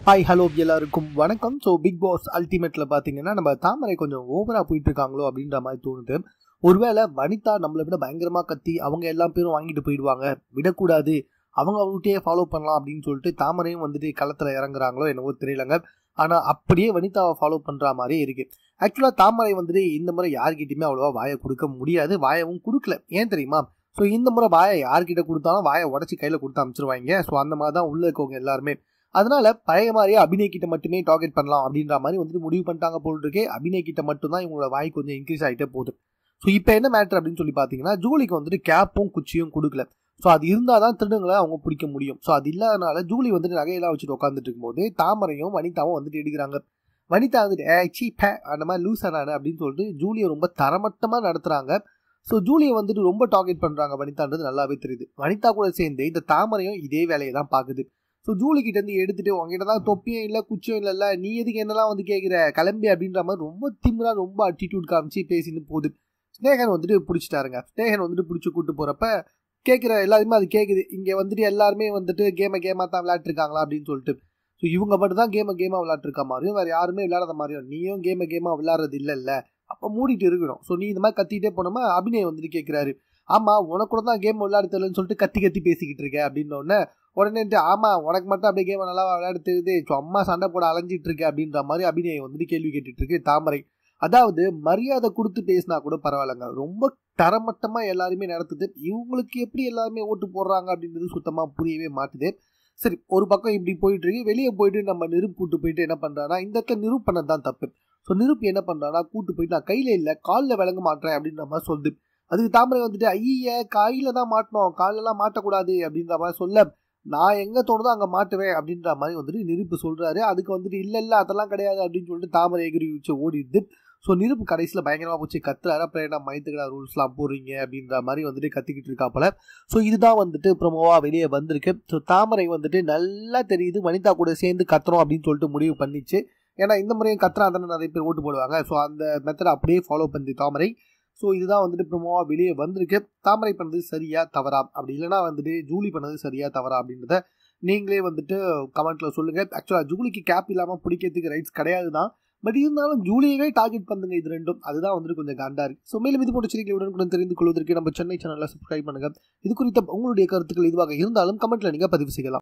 hi hello எல்லாருக்கும் வணக்கம் so big pass அல்டிமேட்டில் பார்த்தீங்கன்னா நம்ம தாமரை கொஞ்சம் ஓவராக போயிட்டு இருக்காங்களோ அப்படின்ற மாதிரி தோணுது ஒருவேளை வனிதா நம்மளை விட பயங்கரமாக கத்தி அவங்க எல்லா பேரும் வாங்கிட்டு போயிடுவாங்க விடக்கூடாது அவங்க அவங்ககிட்டயே ஃபாலோ பண்ணலாம் அப்படின்னு சொல்லிட்டு தாமரையும் வந்துட்டு களத்தில் இறங்குறாங்களோ என்னவோ தெரியலங்க ஆனால் அப்படியே வனிதாவை ஃபாலோ பண்ணுற மாதிரியே இருக்கு ஆக்சுவலாக தாமரை வந்துட்டு இந்த முறை யார்கிட்டயுமே அவ்வளோவா வாயை கொடுக்க முடியாது வாயவும் கொடுக்கல ஏன் தெரியுமா ஸோ இந்த முறை வாயை யார்கிட்ட கொடுத்தாலும் வாயை உடச்சி கையில் கொடுத்து அனுப்பிச்சிருவாங்க ஸோ அந்த மாதிரி தான் உள்ள இருக்கவங்க எல்லாருமே அதனால பழைய மாதிரியே அபிநய் கிட்ட மட்டுமே டார்கெட் பண்ணலாம் அப்படின்ற மாதிரி வந்துட்டு முடிவு பண்ணிட்டாங்க போல் இருக்கே அபிநய் கிட்ட மட்டும்தான் இவங்களோட வாய் கொஞ்சம் இன்க்ரீஸ் ஆகிட்டே போகுது ஸோ இப்போ என்ன மேட்ரு அப்படின்னு சொல்லி பார்த்தீங்கன்னா ஜூலிக்கு வந்துட்டு கேப்பும் குச்சியும் கொடுக்கல ஸோ அது இருந்தால் தான் திருடங்களை அவங்க பிடிக்க முடியும் ஸோ அது இல்லாதனால ஜூலி வந்துட்டு நகையெல்லாம் வச்சுட்டு உட்காந்துட்டு இருக்கும்போது தாமரையும் வனிதாவும் வந்துட்டு எடுக்கிறாங்க வனிதா வந்துட்டு ஏ சீ பே அந்த மாதிரி லூஸ் ஆனானு அப்படின்னு சொல்லிட்டு ஜூலியை ரொம்ப தரமட்டமாக நடத்துகிறாங்க ஸோ ஜூலியை வந்துட்டு ரொம்ப டார்கெட் பண்ணுறாங்க வனிதான்றது நல்லாவே தெரியுது வனிதா கூட சேர்ந்து இந்த தாமரையும் இதே வேலையை தான் பார்க்குது ஸோ ஜூலி கிட்ட இருந்து எடுத்துட்டு உங்ககிட்ட தான் தொப்பியும் இல்லை குச்சியும் இல்லைல்ல நீ எதுக்கு என்னெல்லாம் வந்து கேட்குற கிளம்பி அப்படின்ற மாதிரி ரொம்ப திமிரா ரொம்ப அட்டிடியூட் காமிச்சு பேசின்னு போகுது ஸ்னேகன் வந்துட்டு பிடிச்சிட்டாருங்க ஸ்னேகன் வந்துட்டு பிடிச்சி கூட்டு போகிறப்ப கேட்குற எல்லாருமே அது கேட்குது இங்கே வந்துட்டு எல்லாருமே வந்துட்டு கேமை கேமாக தான் விளையாட்டுருக்காங்களா அப்படின்னு சொல்லிட்டு ஸோ இவங்க மட்டும் தான் கேமை கேமாக விளையாட்டுருக்க மாதிரியும் வேறு யாருமே விளையாடாத மாதிரியும் நீயும் கேமை கேமாக விளையாடுறது இல்லைல்ல அப்போ மூடிட்டு இருக்கணும் ஸோ நீ இந்த மாதிரி கத்திட்டே போனோமா அபிநய் வந்துட்டு கேட்குறாரு ஆமாம் உனக்கு கூட தான் கேம் விளையாட தெரியலன்னு சொல்லிட்டு கத்தி கத்தி பேசிக்கிட்டு இருக்க அப்படின்னு உடனே உடனே ஆமாம் உனக்கு மட்டும் அப்படியே கேம் நல்லா விளையாட தெரியுது சும்மா சண்டை போட அலைஞ்சிட்டு இருக்க அப்படின்ற மாதிரி அபிநயம் வந்துட்டு கேள்வி கேட்டுட்டு இருக்கு தாமரை அதாவது மரியாதை கொடுத்து பேசினா கூட பரவாயில்லைங்க ரொம்ப தரமட்டமாக எல்லாருமே நடத்துது இவங்களுக்கு எப்படி எல்லாருமே ஓட்டு போடுறாங்க அப்படின்றது சுத்தமாக புரியவே மாட்டுது சரி ஒரு பக்கம் இப்படி போயிட்டு இருக்கு வெளியே போயிட்டு நம்ம நெருப்பு கூட்டு போயிட்டு என்ன பண்ணுறான்னா இந்த இடத்துல நிரூப் பண்ணது தான் தப்பு ஸோ நிரூப் என்ன பண்ணுறான்னா கூட்டு போயிட்டு நான் கையில் இல்லை காலில் விளங்க மாட்டேன் அப்படின்ற மாதிரி சொல்லுது அதுக்கு தாமரை வந்துட்டு ஐய கையில் தான் மாட்டணும் காலெல்லாம் மாட்டக்கூடாது அப்படின்ற மாதிரி சொல்ல நான் எங்கே தோணுதோ அங்கே மாட்டுவேன் அப்படின்ற மாதிரி வந்துட்டு நெருப்பு சொல்கிறாரு அதுக்கு வந்துட்டு இல்லை இல்லை அதெல்லாம் கிடையாது அப்படின்னு சொல்லிட்டு தாமரை எகிரி வச்சு ஓடிடுது ஸோ நெருப்பு கடைசியில் பயங்கரமாக போச்சு கத்துறாரு அப்புறம் என்ன மயத்துக்கடா ரூல்ஸ்லாம் போடுறீங்க அப்படின்ற மாதிரி வந்துட்டு கத்திக்கிட்டு இருக்காப்பல ஸோ இதுதான் வந்துட்டு ப்ரொமோவாக வெளியே வந்திருக்கு ஸோ தாமரை வந்துட்டு நல்லா தெரியுது வனிதா கூட சேர்ந்து கத்துறோம் அப்படின்னு சொல்லிட்டு முடிவு பண்ணிச்சு ஏன்னா இந்த முறையும் கத்துறா தானே நிறைய பேர் ஓட்டு போடுவாங்க ஸோ அந்த மெத்தடை அப்படியே ஃபாலோ பண்ணி தாமரை ஸோ இதுதான் வந்துட்டு ப்ரொமோவாக வெளியே வந்திருக்கு தாமரை பண்ணது சரியா தவறா அப்படி இல்லைனா வந்துட்டு ஜூலி பண்ணது சரியா தவறா அப்படின்றத நீங்களே வந்துட்டு கமெண்ட்ல சொல்லுங்க ஆக்சுவலாக ஜூலிக்கு கேப் இல்லாமல் பிடிக்கிறதுக்கு ரைட்ஸ் கிடையாது தான் பட் இருந்தாலும் ஜூலியவே டார்கெட் பண்ணுங்க இது ரெண்டும் அதுதான் வந்துட்டு கொஞ்சம் காண்டா இருக்கு ஸோ மேலும் இது போன்ற செய்திகளை உடனுக்குடன் தெரிந்து கொள்வதற்கு நம்ம சென்னை சேனலில் சப்ஸ்கிரைப் பண்ணுங்க இது குறித்த உங்களுடைய கருத்துக்கள் இதுவாக இருந்தாலும் கமெண்ட்ல நீங்க பதிவு செய்யலாம்